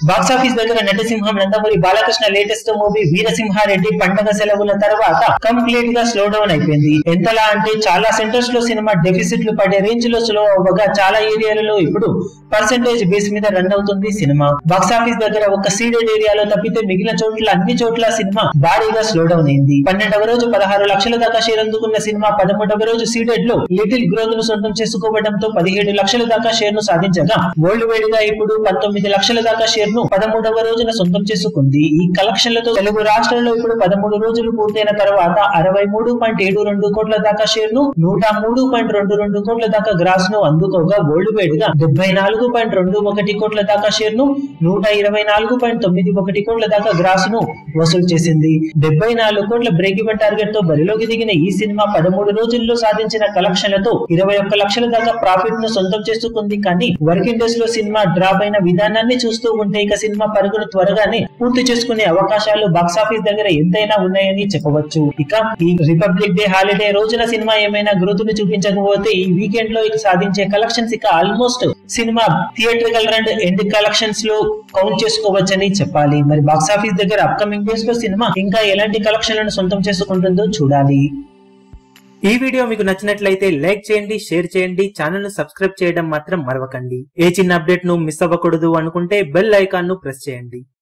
box office దగ్గర నటసింహం Nandamuri Balakrishna latest movie Veera Simha Reddy పండగ సెలవుల తర్వాత కంప్లీట్ గా స్లో డౌన్ అయిపోయింది ఎంతలా అంటే చాలా సెంటర్స్ లో సినిమా డెఫిసిట్లు పడే రేంజ్ లో స్లో అవ్వగా చాలా ఏరియాలలో ఇప్పుడు పర్సెంటేజ్ బేస్ మీద రన్ అవుతుంది సినిమా బాక్సాఫీస్ దగ్గర ఒక సీడెడ్ ఏరియాలో తప్పితే మిగిలిన చోట్ల అన్ని చోట్ల సినిమా భారీగా స్లో డౌన్ అయింది పన్నెండవ రోజు పదహారు లక్షల దాకా షేర్ అందుకున్న సినిమా పదమూడవ రోజు సీడెడ్ లో లిటిల్ గ్రోత్ ను సొంతం చేసుకోవడంతో పదిహేడు లక్షల దాకా షేర్ ను సాధించగా వరల్డ్ వైడ్ గా ఇప్పుడు పంతొమ్మిది లక్షల దాకా షేర్ ను పదమూడవ రోజున సొంతం చేసుకుంది ఈ కలెక్షన్లతో తెలుగు రాష్ట్రాల్లో ఇప్పుడు పదమూడు రోజులు పూర్తయిన తర్వాత అరవై మూడు పాయింట్ ఏడు రెండు కోట్ల దాకా షేర్ ను నూట మూడు పాయింట్ రెండు రెండు కోట్ల దాకా గ్రాస్ ను అందుకోగా వరల్డ్ వైడ్ గా డెబ్బై నాలుగు పాయింట్ రెండు ఒకటి కోట్ల దాకా షేర్ ను నూట ఇరవై నాలుగు పాయింట్ తొమ్మిది ఒకటి కోట్ల దాకా గ్రాస్ ను వసూలు చేసింది డెబ్బై నాలుగు కోట్ల బ్రేక్ ఈవెన్ టార్గెట్ తో బరిలోకి దిగిన ఈ సినిమా పదమూడు రోజుల్లో సాధించిన కలెక్షన్లతో ఇరవై ఒక్క లక్షల దాకా ప్రాఫిట్ ను సొంతం చేసుకుంది కానీ వర్కింగ్ డేస్ లో సినిమా డ్రాప్ అయిన విధానాన్ని చూస్తూ ఉంటే ఇక సినిమా పరుగును త్వరగానే పూర్తి చేసుకునే అవకాశాలు బాక్సాఫీస్ దగ్గర ఎంతైనా ఉన్నాయని చెప్పవచ్చు ఇక ఈ రిపబ్లిక్ డే హాలిడే రోజున సినిమా ఏమైనా గ్రోత్ ను చూపించకపోతే ఈ వీకెండ్ లో ఇక సాధించే కలెక్షన్స్ ఇక ఆల్మోస్ట్ సినిమా థియేట్రికల్ అండ్ ఎండ్ కలెక్షన్స్ లో కౌంట్ చేసుకోవచ్చని చెప్పాలి మరి బాక్సాఫీస్ దగ్గర అప్కమింగ్ డేస్ లో సినిమా ఇంకా ఎలాంటి కలెక్షన్లను సొంతం చేసుకుంటుందో చూడాలి ఈ వీడియో మీకు నచ్చినట్లయితే లైక్ చేయండి షేర్ చేయండి ఛానల్ ను సబ్స్క్రైబ్ చేయడం మాత్రం మరవకండి ఏ చిన్న అప్డేట్ ను మిస్ అవ్వకూడదు అనుకుంటే బెల్ ఐకాన్ ను ప్రెస్ చేయండి